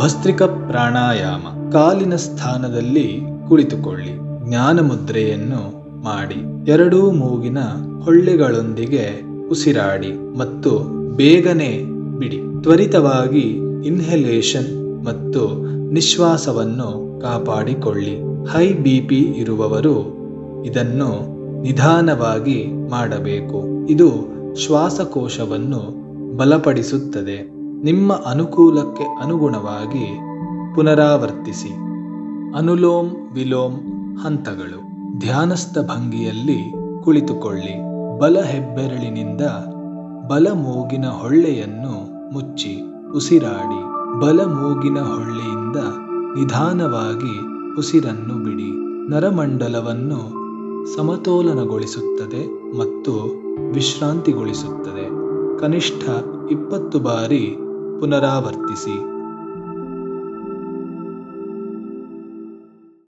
ಭಸ್ತ್ರಿಕ ಪ್ರಾಣಾಯಾಮ ಕಾಲಿನ ಸ್ಥಾನದಲ್ಲಿ ಕುಳಿತುಕೊಳ್ಳಿ ಜ್ಞಾನ ಮುದ್ರೆಯನ್ನು ಮಾಡಿ ಎರಡೂ ಮೂಗಿನ ಹೊಳ್ಳೆಗಳೊಂದಿಗೆ ಉಸಿರಾಡಿ ಮತ್ತು ಬೇಗನೆ ಬಿಡಿ ತ್ವರಿತವಾಗಿ ಇನ್ಹಲೇಷನ್ ಮತ್ತು ನಿಶ್ವಾಸವನ್ನು ಕಾಪಾಡಿಕೊಳ್ಳಿ ಹೈ ಬಿ ಪಿ ಇರುವವರು ಇದನ್ನು ನಿಧಾನವಾಗಿ ಮಾಡಬೇಕು ಇದು ಶ್ವಾಸಕೋಶವನ್ನು ಬಲಪಡಿಸುತ್ತದೆ ನಿಮ್ಮ ಅನುಕೂಲಕ್ಕೆ ಅನುಗುಣವಾಗಿ ಪುನರಾವರ್ತಿಸಿ ಅನುಲೋಮ್ ವಿಲೋಮ್ ಹಂತಗಳು ಧ್ಯಾನಸ್ಥ ಭಂಗಿಯಲ್ಲಿ ಕುಳಿತುಕೊಳ್ಳಿ ಬಲ ಹೆಬ್ಬೆರಳಿನಿಂದ ಬಲ ಮೂಗಿನ ಹೊಳ್ಳೆಯನ್ನು ಮುಚ್ಚಿ ಉಸಿರಾಡಿ ಬಲ ಮೂಗಿನ ಹೊಳ್ಳೆಯಿಂದ ನಿಧಾನವಾಗಿ ಉಸಿರನ್ನು ಬಿಡಿ ನರಮಂಡಲವನ್ನು ಸಮತೋಲನಗೊಳಿಸುತ್ತದೆ ಮತ್ತು ವಿಶ್ರಾಂತಿಗೊಳಿಸುತ್ತದೆ ಕನಿಷ್ಠ ಇಪ್ಪತ್ತು ಬಾರಿ ಪುನರಾವರ್ತಿಸಿ